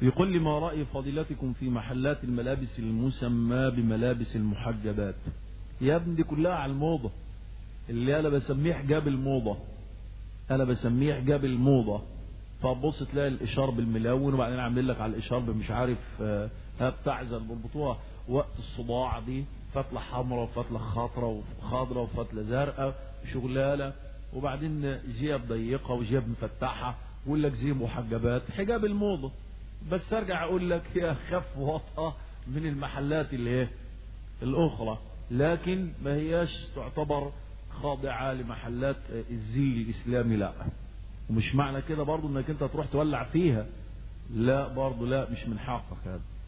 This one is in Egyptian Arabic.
يقول لي ما رأي فضيلتكم في محلات الملابس المسمى بملابس المحجبات يا ابني دي كلها على الموضة اللي انا بسميه حجاب الموضة انا بسميه حجاب الموضة فبص تلاقي الاشارب الملون وبعدين عاملين لك على الاشارب مش عارف آه، ها بتاع زي بيربطوها وقت الصداع دي فتلة حمراء وفتلة خضراء وخضراء وفتلة زرقاء شغلانة وبعدين جيب ضيقة وجيب مفتحة ويقول لك زي محجبات حجاب الموضة بس ارجع اقول لك هي خف وطأة من المحلات اللي هي الاخرى لكن ما هياش تعتبر خاضعة لمحلات الزي الاسلامي لا ومش معنى كده برضو انك انت تروح تولع فيها لا برضو لا مش من حقك هذا